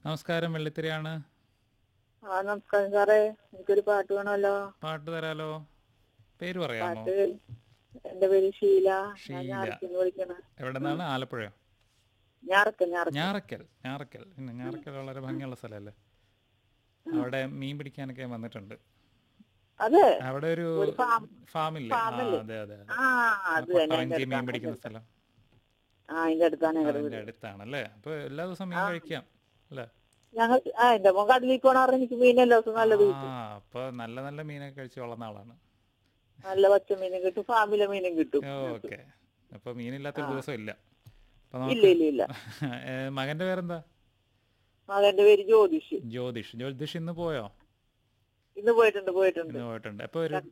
നമസ്കാരം വെള്ളിത്തിരയാണ് ആ നമസ്കാരം സാറേ എനിക്കൊരു പാട്ട് വേണമല്ലോ പാട്ട് തരാലോ പേര് പറയാമോ പാട്ട് എന്റെ പേര് ഷീല ഞാൻ ഷീല. ഞാറക്കിന്ന് വിളിക്കണ എവിടെ നിന്നാണ് ആലപ്പുഴയോ ഞാറക്ക ഞാറക്ക ഞാറക്കൽ ഞാറക്കൽ പിന്നെ ഞാറക്കൽ വളരെ ഭംഗിയുള്ള സ്ഥലമല്ലേ അവിടെ മീൻ പിടിക്കാനൊക്കെ ഞാൻ വന്നിട്ടുണ്ട് അതെ അവിടെ ഒരു ഒരു ഫാം ഫാമില്ലേ ആ ഫാമല്ലേ? അതെ അതെ അതെ ആ അത് തന്നെ അതിന്റെ കൊട്ടവഞ്ചി മീൻ അടുത്താണ് പിടിക്കുന്ന സ്ഥലം ആ അതിന്റെ അടുത്താണ് ഞങ്ങളുടെ അതിന്റെ വീട് അടുത്താണല്ലേ അപ്പൊ എല്ലാ ദിവസവും മീൻ കഴിക്കാം അല്ലേ ഞങ്ങൾ ആ എന്റെ മോൻ കടലിൽ പോണാറ് എനിക്ക് മീൻ എല്ലാ ദിവസവും നല്ലത് ആ കിട്ടും അപ്പൊ നല്ല നല്ല മീനൊക്കെ കഴിച്ച് വളർന്ന ആളാണ് നല്ല പച്ചമീനും കിട്ടും ഫാമിലെ മീനും കിട്ടും ഓക്കെ അപ്പൊ മീനില്ലാത്തൊരു ദിവസം ഇല്ല അപ്പൊ ഇല്ല നമുക്ക് ഇല്ല ഇല്ല ഏ, മകന്റെ പേരെന്താ മകന്റെ പേര് ജ്യോതിഷ് ജ്യോതിഷ് ജ്യോതിഷ് ഇന്ന് പോയോ ഇന്ന് പോയിട്ടുണ്ട് പോയിട്ടുണ്ട് ഇന്ന് പോയിട്ടുണ്ട് എപ്പോ വരും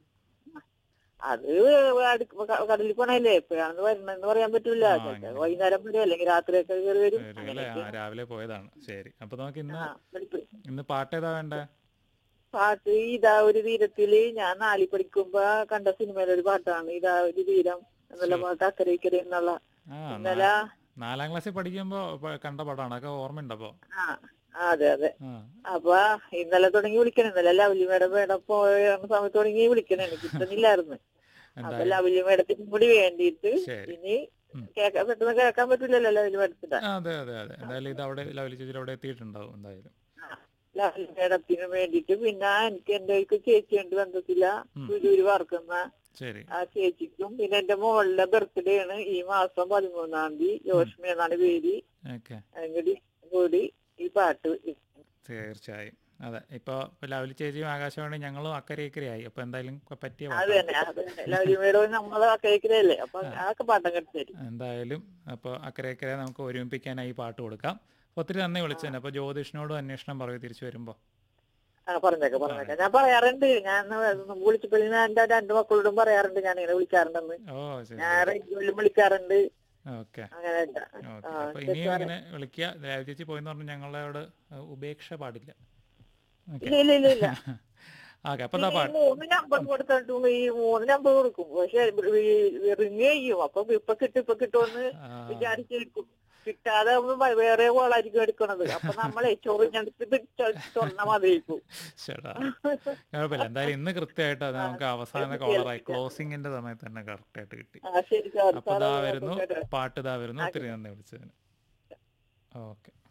അത് അടുക്ക- ക- കടലിൽ പോണല്ലേ എപ്പോഴാണെന്ന് വരണമെന്ന് പറയാൻ പറ്റൂല ആ, ചിലപ്പോ അങ്ങനെ. വൈകുന്നേരം വരും അല്ലെങ്കിൽ രാത്രിയൊക്കെ കയറി വരും വരും അല്ലേ ആ രാവിലെ പോയതാണ് ശരി അപ്പൊ നമുക്ക് ഇന്ന് ആ, വെളുപ്പിന്. ഇന്ന് പാട്ട് ഏതാ വേണ്ടേ പാട്ട് ഇതാ ഒരു തീരത്തില് ഞാൻ നാലിൽ പഠിക്കുമ്പോ കണ്ട സിനിമയിലെ ഒരു പാട്ടാണ് ഇതാ ഒരു തീരം എന്നുള്ള പാട്ട് അക്കരെ ഇക്കരെ എന്നുള്ള ആ ഇന്നലെ നാലാം ക്ലാസ്സിൽ പഠിക്കുമ്പോ പ- കണ്ട പടമാണ് അതൊക്കെ ഓർമ്മയുണ്ടപ്പോ ആ ആ, അതെ അതെ ആ അപ്പൊ ഇന്നലെ തുടങ്ങി വിളിക്കണം ഇന്നലെ ലവ്ലി മേഡം മേഡം പോയ സമയത്ത് തുടങ്ങി വിളിക്കണം എനിക്ക് കിട്ടുന്നില്ലായിരുന്നു അപ്പൊ എന്തായാലും ലവ്ലി മേഡത്തിനും കൂടി വേണ്ടിയിട്ട് ശരി ഇനി ഉം. കേക്കാൻ പെട്ടെന്ന് കേൾക്കാൻ പറ്റില്ലല്ലോ ലവ്ലി മേഡത്തിന്റെ ആ, അതെ അതെ അതെ എന്തായാലും ഇത് അവിടെ ലവലി ചേച്ചി അവിടെ എത്തിയിട്ടുണ്ടാവും എന്തായാലും ലവ്ലി മേഡത്തിന് വേണ്ടിയിട്ട് പിന്നെ എനിക്ക് എന്റെ ഒരു ചേച്ചിയുണ്ട് ബന്ധത്തില ഉം. ഗുരുവിൽ വർക്കുന്ന ശരി ആ ചേച്ചിക്കും പിന്നെ എന്റെ മോളുടെ ബർത്ത്ഡേ ആണ് ഈ മാസം പതിമൂന്നാം തീയതി യോഷ്മി എന്നാണ് പേര് ഓക്കെ അങ്ങോട്ട് കൂടി ഈ പാട്ട് തീർച്ചയായും അതെ ഇപ്പൊ ലവലി ചേച്ചിയും ആകാശവാണി ഞങ്ങളും അക്കരെ ഇക്കരെ ആയി അപ്പൊ എന്തായാലും പറ്റിയ അത് പാട്ടാണ് തന്നെ അത് തന്നെ ലവ്ലി മേഡം നമ്മള് കേൾക്കുന്നതല്ലേ അപ്പൊ അതൊക്കെ പാട്ടം കെട്ടി തരും എന്തായാലും അപ്പോൾ അക്കരെ ഇക്കരെ നമുക്ക് ഒരുമിപ്പിക്കാനായി ഈ പാട്ട് കൊടുക്കാം ഒത്തിരി നന്ദി വിളിച്ചതിന് അപ്പോൾ ജ്യോതിഷിനോടും അന്വേഷണം പറയൂ തിരിച്ചു വരുമ്പോൾ ആ പറഞ്ഞേക്കാം പറഞ്ഞേക്കാം ഞാൻ പറയാറുണ്ട് ഞാൻ വിളിച്ചപ്പോൾ ഞാൻ എന്റെ രണ്ട് മക്കളോടും പറയാറുണ്ട് ഞാൻ ഇങ്ങനെ വിളിക്കാറുണ്ടെന്ന് ഓ ശരി ഞാൻ റേഡിയോയിലും വിളിക്കാറുണ്ട് ഓക്കെ അങ്ങനെ ഓക്കെ അപ്പോൾ ഇനിയും ഇങ്ങനെ വിളിക്കുക ദേവ ചേച്ചി പോയെന്ന് പറഞ്ഞ് ഞങ്ങളോട് ഉപേക്ഷ പാടില്ല ഓക്കെ ഇല്ല ഇല്ല ഇല്ല ഇല്ല ഓക്കെ അപ്പോൾ എന്താ ഈ പാട്ട് മൂന്ന് നമ്പർ കൊടുത്തിട്ടും ഈ മൂന്ന് നമ്പർ കൊടുക്കും പക്ഷെ റിങ് ചെയ്യും അപ്പൊ ഇപ്പൊ കിട്ടും ഇപ്പൊ കിട്ടുമെന്ന് ആ, വിചാരിച്ചിരിക്കും കിട്ടാതെ ആവുമ്പോ വ- വേറെ കോളായിരിക്കും എടുക്കണത് അപ്പൊ നമ്മളെ ചൊറിഞ്ഞെടുത്ത് ചൊന്ന മാതിരിക്കും ചേട്ടാ കുഴപ്പമില്ല എന്തായാലും ഇന്ന് കൃത്യമായിട്ട് അത് നമുക്ക് അവസാന കോളറായി ക്ലോസിങ്ങിന്റെ സമയത്ത് തന്നെ കറക്റ്റായിട്ട് കിട്ടി ആ ശരി സാർ അപ്പോൾ ഇതാ വരുന്നു പാട്ട് ഇതാ വരുന്നു ഒത്തിരി നന്ദി വിളിച്ചതിന് ഓക്കെ